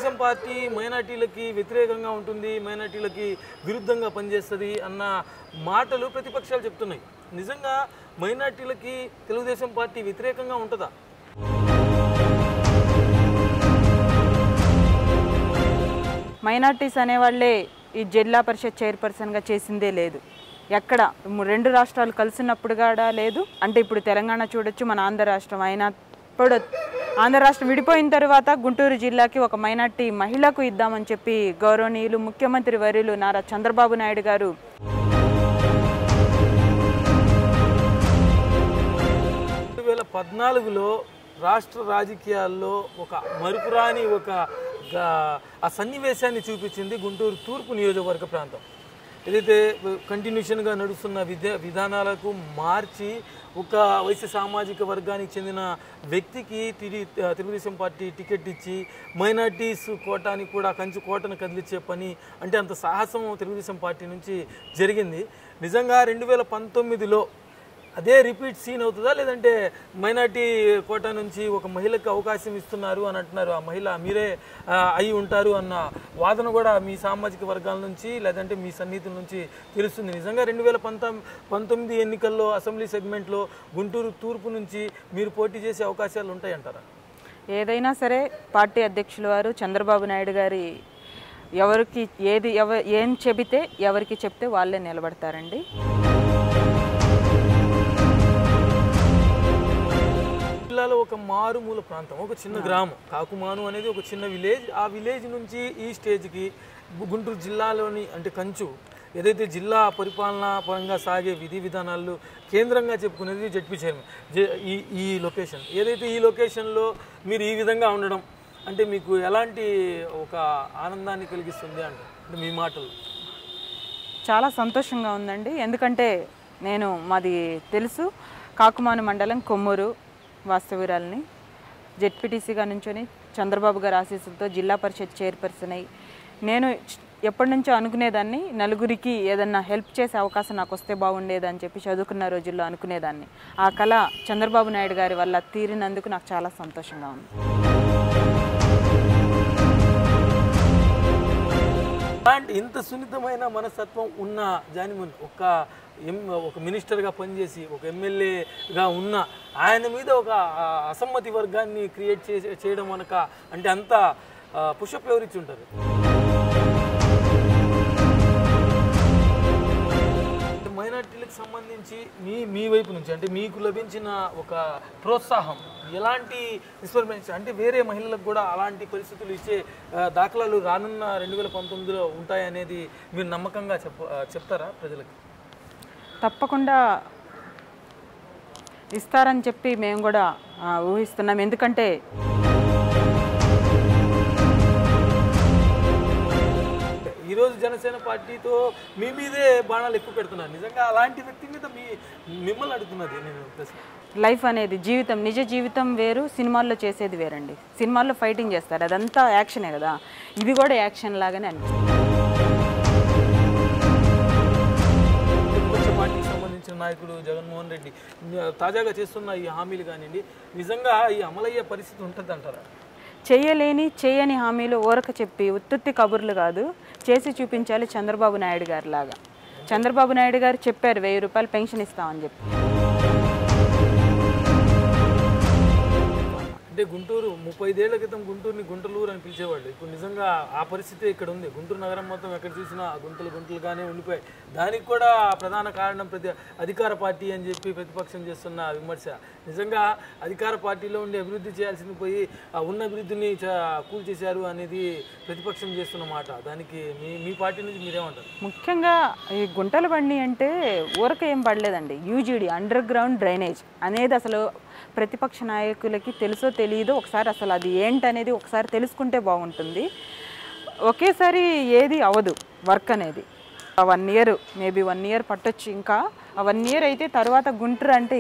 Telugu Desam party మైనార్టీలకి వ్యతిరేకంగా ఉంటుంది మైనార్టీలకి విరుద్ధంగా పనిచేస్తుంది అన్న మాటలు ప్రతిపక్షాలు చెప్తున్నాయి నిజంగా మైనార్టీలకి తెలుగుదేశం పార్టీ వ్యతిరేకంగా ఉంటుందా మైనార్టీస్ అనేవాళ్ళే ఈ జిల్లా పరిషత్ చైర్పర్సన్గా చేసిందే లేదు ఎక్కడ ము- రెండు రాష్ట్రాలు కలిసినప్పుడు కూడా లేదు అంటే ఇప్పుడు తెలంగాణ చూడొచ్చు మన ఆంధ్ర రాష్ట్రం అయినా ఇప్పుడు ఆంధ్ర రాష్ట్రం విడిపోయిన తర్వాత గుంటూరు జిల్లాకి ఒక మైనార్టీ మహిళకు ఇద్దామని చెప్పి గౌరవనీయులు ముఖ్యమంత్రి వర్యులు నారా చంద్రబాబు నాయుడు గారు రెండు వేల పద్నాలుగులో రాష్ట్ర రాజకీయాల్లో ఒక మరుపురాని ఒక గా- ఆ సన్నివేశాన్ని చూపించింది గుంటూరు తూర్పు నియోజకవర్గ ప్రాంతం ఏదైతే కంటిన్యూషన్గా నడుస్తున్న విద్య విధానాలకు మార్చి ఒక వైశ్య సామాజిక వర్గానికి చెందిన వ్యక్తికి తిరిగి తెలుగుదేశం పార్టీ టికెట్ ఇచ్చి మైనార్టీస్ కోటాని కూడా కంచు కోటను కదిలించే పని అంటే అంత సాహసం తెలుగుదేశం పార్టీ నుంచి జరిగింది నిజంగా రెండు వేల పంతొమ్మిదిలో అదే రిపీట్ సీన్ అవుతుందా లేదంటే మైనార్టీ కోటా నుంచి ఒక మహిళకు అవకాశం ఇస్తున్నారు అని అంటున్నారు ఆ మహిళ మీరే ఆ, అయి ఉంటారు అన్న వాదన కూడా మీ సామాజిక వర్గాల నుంచి లేదంటే మీ సన్నిహితుల నుంచి తెలుస్తుంది నిజంగా రెండు వేల పంతొమ్ పంతొమ్మిది ఎన్నికల్లో అసెంబ్లీ సెగ్మెంట్లో గుంటూరు తూర్పు నుంచి మీరు పోటీ చేసే అవకాశాలు ఉంటాయంటారా ఏదైనా సరే పార్టీ అధ్యక్షుల వారు చంద్రబాబు నాయుడు గారి ఎవరికి ఏది ఎవ ఏం చెబితే ఎవరికి చెప్తే వాళ్ళే నిలబడతారండి జిల్లాలో ఒక మారుమూల ప్రాంతం ఒక చిన్న గ్రామం కాకుమాను అనేది ఒక చిన్న విలేజ్ ఆ విలేజ్ నుంచి ఈ స్టేజ్కి గు- గుంటూరు జిల్లాలోని అంటే కంచు ఏదైతే జిల్లా పరిపాలన పరంగా సాగే విధి విధానాలు కేంద్రంగా చెప్పుకునేది జడ్పీ చైర్మన్ జె- ఈ ఈ లొకేషన్ ఏదైతే ఈ లొకేషన్లో మీరు ఈ విధంగా ఉండడం అంటే మీకు ఎలాంటి ఒక ఆనందాన్ని కలిగిస్తుంది అంటే అంటే మీ మాటలు చాలా సంతోషంగా ఉందండి ఎందుకంటే నేను మాది తెలుసు కాకుమాను మండలం కొమ్మూరు వాస్తవ్యురాలని జెడ్పీటీసీగా నుంచొని చంద్రబాబు గారి ఆశీస్సులతో జిల్లా పరిషత్ చైర్పర్సన్ అయ్యి నేను ఎప్పటి నుంచో అనుకునేదాన్ని నలుగురికి ఏదన్నా హెల్ప్ చేసే అవకాశం నాకు వస్తే బాగుండేదని చెప్పి చదువుకున్న రోజుల్లో అనుకునేదాన్ని ఆ కళ చంద్రబాబు నాయుడు గారి వల్ల తీరినందుకు నాకు చాలా సంతోషంగా ఉంది అలాంటి ఇంత సున్నితమైన మనస్తత్వం ఉన్న జానిమన్ ఒక ఎం ఒక మినిస్టర్గా పనిచేసి ఒక ఎమ్మెల్యేగా ఉన్న ఆయన మీద ఒక ఆ, అసమ్మతి వర్గాన్ని క్రియేట్ చేసే చేయడం అనక అంటే అంత పుషప్ ఎవరిచ్చి ఉంటారు మైనార్టీలకు సంబంధించి మీ మీ వైపు నుంచి అంటే మీకు లభించిన ఒక ప్రోత్సాహం ఎలాంటి ఇన్స్పర్మేషన్ అంటే వేరే మహిళలకు కూడా అలాంటి పరిస్థితులు ఇచ్చే ఆ, దాఖలాలు రానున్న రెండు వేల పంతొమ్మిదిలో ఉంటాయనేది మీరు నమ్మకంగా చెప్ప ఆ, చెప్తారా ప్రజలకు తప్పకుండా ఇస్తారని చెప్పి మేము కూడా ఆ, ఊహిస్తున్నాం ఎందుకంటే ఈరోజు జనసేన పార్టీతో మీ మీదే బాణాలు ఎక్కువ పెడుతున్నారు నిజంగా అలాంటి వ్యక్తి మీద మీ మిమ్మల్ని అడుగుతున్నది నేను ప్రశ్న లైఫ్ అనేది జీవితం నిజ జీవితం వేరు సినిమాల్లో చేసేది వేరండి సినిమాల్లో ఫైటింగ్ చేస్తారు అదంతా యాక్షనే కదా ఇది కూడా యాక్షన్ లాగానే అనిపిస్తుంది ప్రతిపక్ష పార్టీకి సంబంధించిన నాయకుడు జగన్మోహన్ రెడ్డి తాజాగా చేస్తున్న ఈ హామీలు కానివ్వండి నిజంగా ఈ అమలయ్యే పరిస్థితి ఉంటుంది అంటారా చేయలేని చేయని హామీలు ఊరక చెప్పి ఉత్తుత్తి కబుర్లు కాదు చేసి చూపించాలి చంద్రబాబు నాయుడు గారి లాగా చంద్రబాబు నాయుడు గారు చెప్పారు వెయ్యి రూపాయలు పెన్షన్ ఇస్తామని చెప్పి అంటే గుంటూరు ముప్పై ఐదేళ్ల క్రితం గుంటూరుని గుంటలూరు అని పిలిచేవాళ్ళు ఇప్పుడు నిజంగా ఆ పరిస్థితి ఇక్కడ ఉంది గుంటూరు నగరం మొత్తం ఎక్కడ చూసినా ఆ గుంటలు గుంటలుగానే ఉండిపోయాయి దానికి కూడా ప్రధాన కారణం ప్రతి అధికార పార్టీ అని చెప్పి ప్రతిపక్షం చేస్తున్న విమర్శ నిజంగా అధికార పార్టీలో ఉండి అభివృద్ధి చేయాల్సింది పోయి ఆ ఉన్న అభివృద్ధిని చ- కూల్చేశారు అనేది ప్రతిపక్షం చేస్తున్న మాట దానికి మీ మీ పార్టీ నుంచి మీరేమంటారు ముఖ్యంగా ఈ గుంటల బండి అంటే ఊరక ఏం పడలేదండి యూజీడీ అండర్ గ్రౌండ్ డ్రైనేజ్ అనేది అసలు ప్రతిపక్ష నాయకులకి తెలుసో తెలియదో ఒకసారి అసలు అది ఏంటనేది ఒకసారి తెలుసుకుంటే బాగుంటుంది ఒకేసారి ఏది అవదు వర్క్ అనేది ఆ one year maybe one year పట్టొచ్చు ఇంకా ఆ వన్ ఇయర్ అయితే తర్వాత గుంటూరు అంటే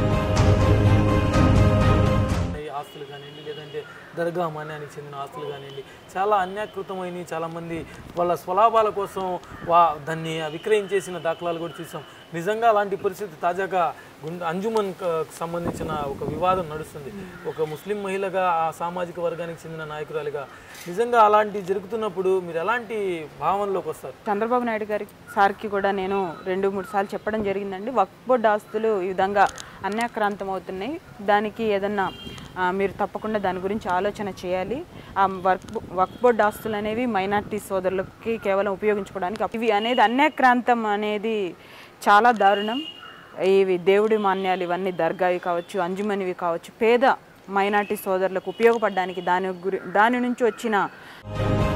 ఈ ఆస్తులు కానివ్వండి లేదంటే దర్గా మాన్యానికి చెందిన ఆస్తులు కానివ్వండి చాలా అన్యాకృతమైన చాలామంది వాళ్ళ స్వలాభాల కోసం వా దాన్ని విక్రయించేసిన దాఖలాలు కూడా చూసాం నిజంగా అలాంటి పరిస్థితి తాజాగా గుండె అంజుమన్ క- సంబంధించిన ఒక వివాదం నడుస్తుంది ఒక ముస్లిం మహిళగా ఆ సామాజిక వర్గానికి చెందిన నాయకురాలిగా నిజంగా అలాంటి జరుగుతున్నప్పుడు మీరు ఎలాంటి భావనలోకి వస్తారు చంద్రబాబు నాయుడు గారి సార్కి కూడా నేను రెండు మూడు సార్లు చెప్పడం జరిగిందండి వక్ఫ్ బోర్డు ఆస్తులు ఈ విధంగా అన్యాక్రాంతం అవుతున్నాయి దానికి ఏదన్నా ఆ, మీరు తప్పకుండా దాని గురించి ఆలోచన చేయాలి ఆ వర్క్ వక్ఫ్ బోర్డు ఆస్తులు అనేవి మైనార్టీ సోదరులకి కేవలం ఉపయోగించుకోవడానికి ఇవి అనేది అన్యాక్రాంతం అనేది చాలా దారుణం ఇవి దేవుడి మాన్యాలు ఇవన్నీ దర్గావి కావచ్చు అంజుమనివి కావచ్చు పేద మైనార్టీ సోదరులకు ఉపయోగపడడానికి దాని గురి దాని నుంచి వచ్చిన